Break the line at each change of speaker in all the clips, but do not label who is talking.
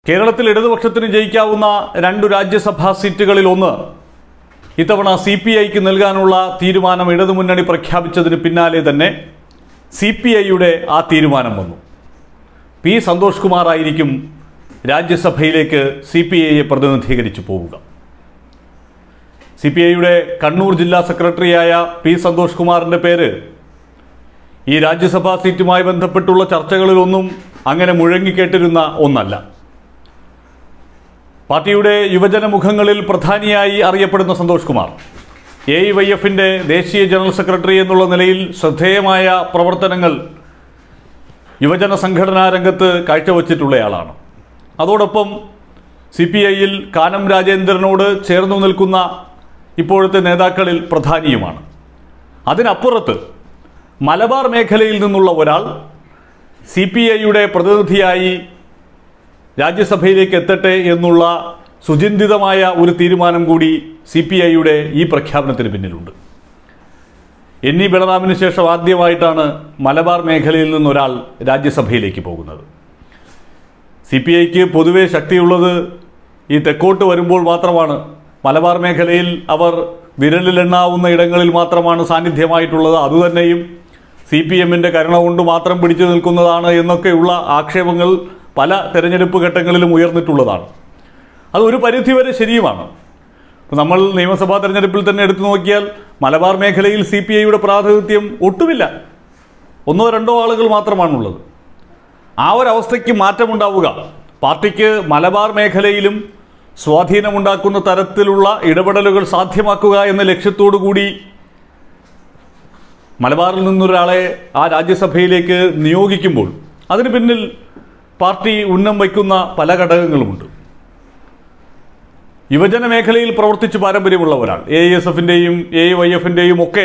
കേരളത്തിൽ ഇടതുപക്ഷത്തിന് ജയിക്കാവുന്ന രണ്ടു രാജ്യസഭാ സീറ്റുകളിൽ ഒന്ന് ഇത്തവണ സി പി ഐക്ക് നൽകാനുള്ള തീരുമാനം ഇടതുമുന്നണി പ്രഖ്യാപിച്ചതിന് പിന്നാലെ തന്നെ സി പി ഐയുടെ ആ തീരുമാനം വന്നു പി സന്തോഷ് കുമാർ ആയിരിക്കും രാജ്യസഭയിലേക്ക് സി പി ഐയെ പ്രതിനിധീകരിച്ചു പോവുക സി പി ഐയുടെ കണ്ണൂർ ജില്ലാ സെക്രട്ടറിയായ പി സന്തോഷ് കുമാറിൻ്റെ പേര് ഈ രാജ്യസഭാ സീറ്റുമായി ബന്ധപ്പെട്ടുള്ള ചർച്ചകളിലൊന്നും അങ്ങനെ മുഴങ്ങിക്കേട്ടിരുന്ന ഒന്നല്ല പാർട്ടിയുടെ യുവജന മുഖങ്ങളിൽ പ്രധാനിയായി അറിയപ്പെടുന്ന Santhosh Kumar A I Y എഫിൻ്റെ ദേശീയ ജനറൽ സെക്രട്ടറി എന്നുള്ള നിലയിൽ ശ്രദ്ധേയമായ പ്രവർത്തനങ്ങൾ യുവജന സംഘടനാ രംഗത്ത് കാഴ്ചവെച്ചിട്ടുള്ളയാളാണ് അതോടൊപ്പം സി പി ഐയിൽ കാനം രാജേന്ദ്രനോട് ചേർന്നു നിൽക്കുന്ന ഇപ്പോഴത്തെ നേതാക്കളിൽ പ്രധാനിയുമാണ് അതിനപ്പുറത്ത് മലബാർ മേഖലയിൽ നിന്നുള്ള ഒരാൾ സി പി ഐയുടെ പ്രതിനിധിയായി രാജ്യസഭയിലേക്ക് എത്തട്ടെ എന്നുള്ള സുചിന്തിതമായ ഒരു തീരുമാനം കൂടി സി പി ഐയുടെ ഈ പ്രഖ്യാപനത്തിന് പിന്നിലുണ്ട് എൻ ഇ ബലറാമിന് ശേഷം ആദ്യമായിട്ടാണ് മലബാർ മേഖലയിൽ നിന്നൊരാൾ രാജ്യസഭയിലേക്ക് പോകുന്നത് സി പി ഐക്ക് പൊതുവെ ശക്തിയുള്ളത് ഈ തെക്കോട്ട് വരുമ്പോൾ മാത്രമാണ് മലബാർ മേഖലയിൽ അവർ വിരലിലെണ്ണാവുന്ന ഇടങ്ങളിൽ മാത്രമാണ് സാന്നിധ്യമായിട്ടുള്ളത് അതുതന്നെയും സി പി എമ്മിൻ്റെ കരുണ കൊണ്ട് മാത്രം പിടിച്ചു നിൽക്കുന്നതാണ് എന്നൊക്കെയുള്ള ആക്ഷേപങ്ങൾ പല തെരഞ്ഞെടുപ്പ് ഘട്ടങ്ങളിലും ഉയർന്നിട്ടുള്ളതാണ് അത് ഒരു പരിധിവരെ ശരിയുമാണ് ഇപ്പോൾ നമ്മൾ നിയമസഭാ തെരഞ്ഞെടുപ്പിൽ തന്നെ എടുത്തു നോക്കിയാൽ മലബാർ മേഖലയിൽ സി പി ഐയുടെ പ്രാതിനിധ്യം ഒട്ടുമില്ല ഒന്നോ രണ്ടോ ആളുകൾ മാത്രമാണുള്ളത് ആ ഒരവസ്ഥയ്ക്ക് മാറ്റമുണ്ടാവുക പാർട്ടിക്ക് മലബാർ മേഖലയിലും സ്വാധീനമുണ്ടാക്കുന്ന തരത്തിലുള്ള ഇടപെടലുകൾ സാധ്യമാക്കുക എന്ന ലക്ഷ്യത്തോടു കൂടി മലബാറിൽ നിന്നൊരാളെ ആ രാജ്യസഭയിലേക്ക് നിയോഗിക്കുമ്പോൾ അതിന് പിന്നിൽ പാർട്ടി ഉന്നം വയ്ക്കുന്ന പല ഘടകങ്ങളുമുണ്ട് യുവജന മേഖലയിൽ പ്രവർത്തിച്ച് പാരമ്പര്യമുള്ള ഒരാൾ എ എസ് എഫിൻ്റെയും എ വൈ എഫിൻ്റെയും ഒക്കെ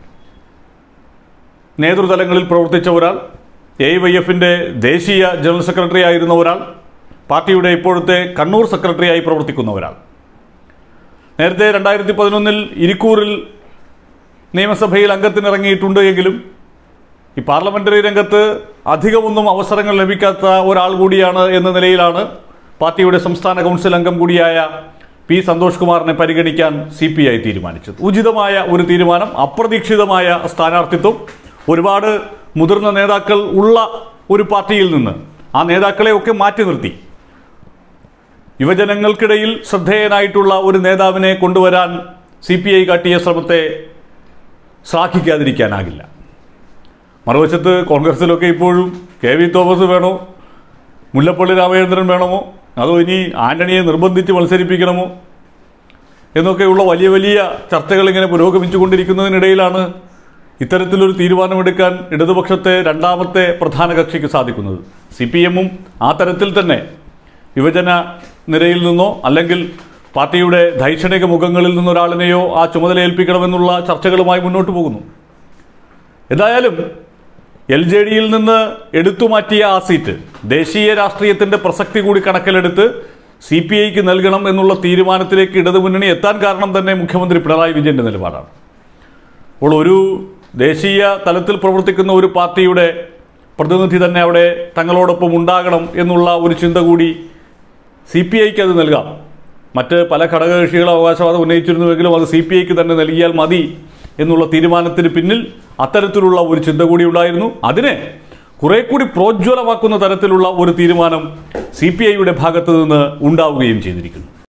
നേതൃതലങ്ങളിൽ പ്രവർത്തിച്ച ഒരാൾ എ വൈ എഫിൻ്റെ ദേശീയ ജനറൽ സെക്രട്ടറി ആയിരുന്ന ഒരാൾ പാർട്ടിയുടെ ഇപ്പോഴത്തെ കണ്ണൂർ സെക്രട്ടറിയായി പ്രവർത്തിക്കുന്ന ഒരാൾ നേരത്തെ രണ്ടായിരത്തി പതിനൊന്നിൽ ഇരിക്കൂറിൽ നിയമസഭയിൽ അംഗത്തിനിറങ്ങിയിട്ടുണ്ട് എങ്കിലും ഈ പാർലമെന്ററി രംഗത്ത് അധികമൊന്നും അവസരങ്ങൾ ലഭിക്കാത്ത ഒരാൾ കൂടിയാണ് എന്ന നിലയിലാണ് പാർട്ടിയുടെ സംസ്ഥാന കൗൺസിൽ അംഗം കൂടിയായ പി സന്തോഷ് കുമാറിനെ പരിഗണിക്കാൻ സി പി ഐ തീരുമാനിച്ചത് ഉചിതമായ ഒരു തീരുമാനം അപ്രതീക്ഷിതമായ സ്ഥാനാർത്ഥിത്വം ഒരുപാട് മുതിർന്ന നേതാക്കൾ ഉള്ള ഒരു പാർട്ടിയിൽ നിന്ന് ആ നേതാക്കളെയൊക്കെ മാറ്റി നിർത്തി യുവജനങ്ങൾക്കിടയിൽ ശ്രദ്ധേയനായിട്ടുള്ള ഒരു നേതാവിനെ കൊണ്ടുവരാൻ സി പി ഐ കാട്ടിയ ശ്രമത്തെ ശ്ലാഘിക്കാതിരിക്കാനാകില്ല മറുവശത്ത് കോൺഗ്രസിലൊക്കെ ഇപ്പോഴും കെ വി തോമസ് വേണോ മുല്ലപ്പള്ളി രാമചന്ദ്രൻ വേണമോ അതോ ഇനി ആന്റണിയെ നിർബന്ധിച്ച് മത്സരിപ്പിക്കണമോ എന്നൊക്കെയുള്ള വലിയ വലിയ ചർച്ചകൾ ഇങ്ങനെ പുരോഗമിച്ചുകൊണ്ടിരിക്കുന്നതിനിടയിലാണ് ഇത്തരത്തിലൊരു തീരുമാനമെടുക്കാൻ ഇടതുപക്ഷത്തെ രണ്ടാമത്തെ പ്രധാന കക്ഷിക്ക് സാധിക്കുന്നത് സി പി എമ്മും ആ തരത്തിൽ തന്നെ യുവജന നിരയിൽ നിന്നോ അല്ലെങ്കിൽ പാർട്ടിയുടെ ധൈഷണിക മുഖങ്ങളിൽ നിന്നൊരാളിനെയോ ആ ചുമതല ഏൽപ്പിക്കണമെന്നുള്ള ചർച്ചകളുമായി മുന്നോട്ട് പോകുന്നു എന്തായാലും എൽ ജെ ഡിയിൽ നിന്ന് എടുത്തുമാറ്റിയ ആ സീറ്റ് ദേശീയ രാഷ്ട്രീയത്തിന്റെ പ്രസക്തി കൂടി കണക്കിലെടുത്ത് സി പി ഐക്ക് നൽകണം എന്നുള്ള തീരുമാനത്തിലേക്ക് ഇടതുമുന്നണി എത്താൻ കാരണം തന്നെ മുഖ്യമന്ത്രി പിണറായി വിജയന്റെ നിലപാടാണ് അപ്പോൾ ഒരു ദേശീയ തലത്തിൽ പ്രവർത്തിക്കുന്ന ഒരു പാർട്ടിയുടെ പ്രതിനിധി തന്നെ അവിടെ തങ്ങളോടൊപ്പം ഉണ്ടാകണം എന്നുള്ള ഒരു ചിന്ത കൂടി സി പി ഐക്ക് അത് നൽകാം മറ്റ് പല ഘടകകക്ഷികളും അവകാശവാദം ഉന്നയിച്ചിരുന്നുവെങ്കിലും അത് സി പി ഐക്ക് തന്നെ നൽകിയാൽ മതി എന്നുള്ള തീരുമാനത്തിന് പിന്നിൽ അത്തരത്തിലുള്ള ഒരു ചിന്ത കൂടി ഉണ്ടായിരുന്നു അതിനെ കുറെ കൂടി പ്രോജ്വലമാക്കുന്ന തരത്തിലുള്ള ഒരു തീരുമാനം സി പി ഐയുടെ ഭാഗത്ത് നിന്ന് ഉണ്ടാവുകയും ചെയ്തിരിക്കുന്നു